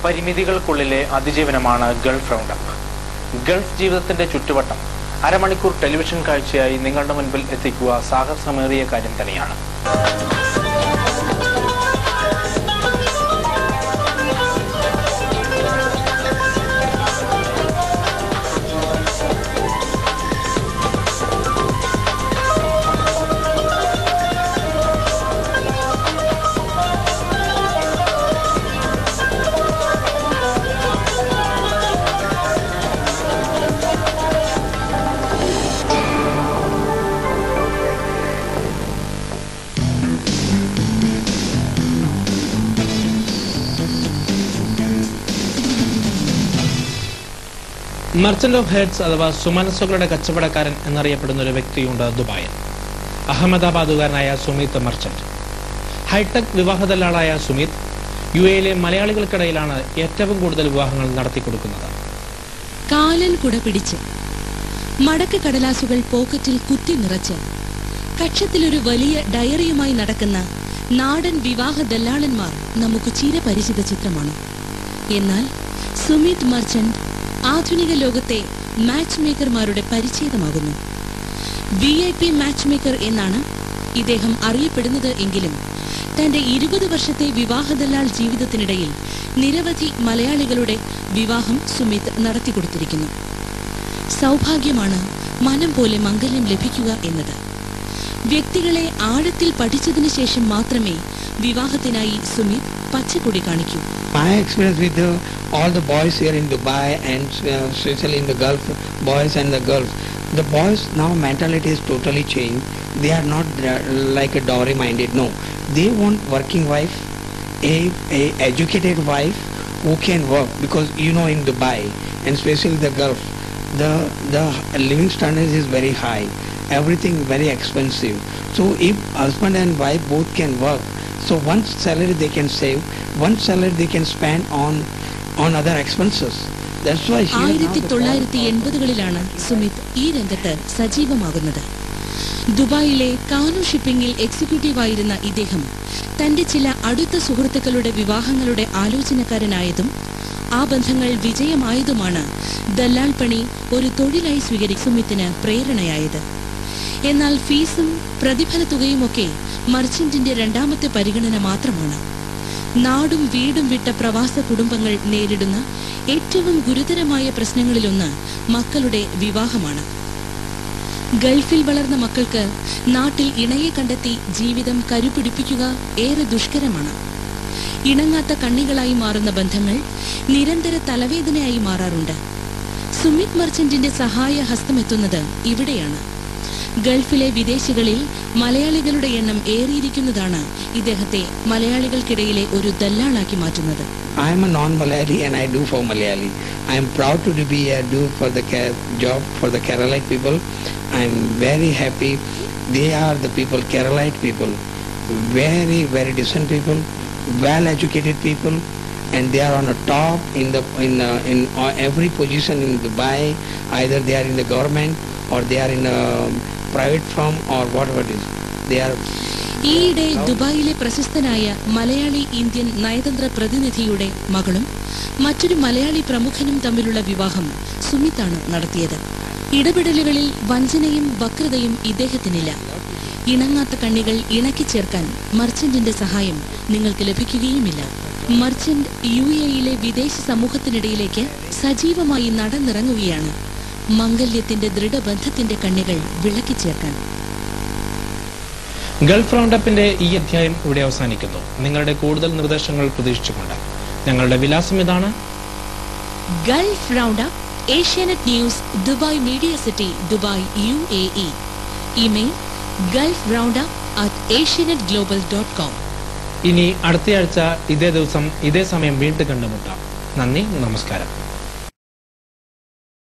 പരിമിതികൾക്കുള്ളിലെ അതിജീവനമാണ് gulf roundup gulf ജീവിതത്തിന്റെ ചുറ്റുവട്ടം അരമണിക്കൂർ ടെലിവിഷൻ കാഴ്ചയായി നിങ്ങളുടെ മുൻപിൽ എത്തിക്കുക സാഹസമേറിയ കാര്യം തന്നെയാണ് മർച്ചന്റ് ഓഫ് ഹെഡ്സ് അഥവാ സുമനസ്സുകളുടെ കച്ചവടക്കാരൻ എന്നറിയപ്പെടുന്ന ഒരു വ്യക്തിയുണ്ട് ദുബായിൽ അഹമ്മദാബാദുകാരനായ സുമിത് മർച്ചന്റ് ഹൈടെക് വിവാഹദല്ലാളായ സുമിത് യു എയിലെ മലയാളികൾക്കിടയിലാണ് ഏറ്റവും കൂടുതൽ വിവാഹങ്ങൾ നടത്തിക്കൊടുക്കുന്നത് കാലൻ കുട പിടിച്ച് മടക്ക് കടലാസുകൾ പോക്കറ്റിൽ കുത്തി നിറച്ച് കക്ഷത്തിലൊരു വലിയ ഡയറിയുമായി നടക്കുന്ന നാടൻ വിവാഹ ദല്ലാളന്മാർ നമുക്ക് ചിരപരിചിത ചിത്രമാണ് എന്നാൽ സുമിത് മർച്ചന്റ് ആധുനിക ലോകത്തെ മാച്ച് മേക്കർമാരുടെ പരിച്ഛേദമാകുന്നു V I P match maker എന്നാണ് ഇദ്ദേഹം അറിയപ്പെടുന്നത് എങ്കിലും തന്റെ ഇരുപത് വർഷത്തെ വിവാഹദല്ലാൾ ജീവിതത്തിനിടയിൽ നിരവധി മലയാളികളുടെ വിവാഹം സുമിത് നടത്തിക്കൊടുത്തിരിക്കുന്നു സൗഭാഗ്യമാണ് മനം പോലെ മംഗല്യം ലഭിക്കുക എന്നത് വ്യക്തികളെ ആഴത്തിൽ പഠിച്ചതിനു ശേഷം മാത്രമേ വിവാഹത്തിനായി സുമിത് പച്ചക്കൊടി കാണിക്കൂ My experience with uh, all the boys here in Dubai and uh, especially in the Gulf, boys and the girls, the boys now mentality is totally changed. They are not uh, like a dowry minded. No, they want working wife, a, a educated wife who can work because you know in Dubai and especially the Gulf, the the living standards is very high. Everything very expensive. So if husband and wife both can work, so one salary they can save, one salary they can spend on on other expenses. That's why here now ആയിരത്തി the തൊള്ളായിരത്തി എൺപതുകളിലാണ് സുമിത് ഈ രംഗത്ത് സജീവമാകുന്നത് ദുബായിലെ കാനു ഷിപ്പിംഗിൽ എക്സിക്യൂട്ടീവായിരുന്ന ഇദ്ദേഹം തന്റെ ചില അടുത്ത സുഹൃത്തുക്കളുടെ വിവാഹങ്ങളുടെ ആലോചനക്കാരനായതും ആ ബന്ധങ്ങൾ വിജയമായതുമാണ് ദല്ലാൾ പണി ഒരു തൊഴിലായി സ്വീകരി സുമിത്തിന് പ്രേരണയായത് എന്നാൽ ഫീസും പ്രതിഫല തുകയുമൊക്കെ മർച്ചന്റിന്റെ രണ്ടാമത്തെ പരിഗണന മാത്രമാണ് നാടും വീടും വിട്ട പ്രവാസ കുടുംബങ്ങൾ നേരിടുന്ന ഏറ്റവും ഗുരുതരമായ പ്രശ്നങ്ങളിലൊന്ന് മക്കളുടെ വിവാഹമാണ് ഗൾഫിൽ വളർന്ന മക്കൾക്ക് നാട്ടിൽ ഇണയെ കണ്ടെത്തി ജീവിതം കരുപിടിപ്പിക്കുക ഏറെ ദുഷ്കരമാണ് ഇണങ്ങാത്ത കണ്ണികളായി മാറുന്ന ബന്ധങ്ങൾ നിരന്തര തലവേദനയായി മാറാറുണ്ട് സുമിത് മർച്ചന്റിന്റെ സഹായ ഹസ്തമെത്തുന്നത് ഇവിടെയാണ് ഗൾഫിലെ വിദേശികളിൽ മലയാളികളുടെ എണ്ണം ഏറിയിരിക്കുന്നതാണ് ഇദ്ദേഹത്തെ മലയാളികൾക്കിടയിലെ ഒരു ദല്ലാളാക്കി മാറ്റുന്നത് I am a non-Malayali and I do for Malayali. I am proud to be a do for the Ke- job for the Keralite people. I am very happy. They are the people, Keralite people, very very decent people, well educated people, and they are on the top in the in uh, in uh, every position in Dubai. Either they are in the government or they are in a private firm or whatever it is. They are ഈയിടെ ദുബായിലെ പ്രശസ്തനായ Malayali Indian നയതന്ത്ര പ്രതിനിധിയുടെ മകളും മറ്റൊരു മലയാളി പ്രമുഖനും തമ്മിലുള്ള വിവാഹം സുമിത്താണ് നടത്തിയത് ഇടപെടലുകളിൽ വഞ്ചനയും വക്രതയും ഇദ്ദേഹത്തിനില്ല ഇണങ്ങാത്ത കണ്ണികൾ ഇണക്കി ചേർക്കാൻ മർച്ചന്റിന്റെ സഹായം നിങ്ങൾക്ക് ലഭിക്കുകയുമില്ല മർച്ചന്റ് യു എയിലെ വിദേശ സമൂഹത്തിനിടയിലേക്ക് സജീവമായി നടന്നിറങ്ങുകയാണ് മംഗല്യത്തിന്റെ ദൃഢബന്ധത്തിന്റെ കണ്ണികൾ വിളക്കി ചേർക്കാൻ ഗൾഫ് റൗണ്ടപ്പിന്റെ ഈ അധ്യായം ഇവിടെ അവസാനിക്കുന്നു നിങ്ങളുടെ കൂടുതൽ നിർദ്ദേശങ്ങൾ പ്രതീക്ഷിച്ചുകൊണ്ട് ഞങ്ങളുടെ വിലാസം ഇതാണ് gulf round up Asianet news Dubai media city Dubai U A E email gulf round up at Asianet global dot com ഇനി അടുത്തയാഴ്ച ഇതേ ദിവസം ഇതേ സമയം വീണ്ടും കണ്ടുമുട്ടാം നന്ദി നമസ്കാരം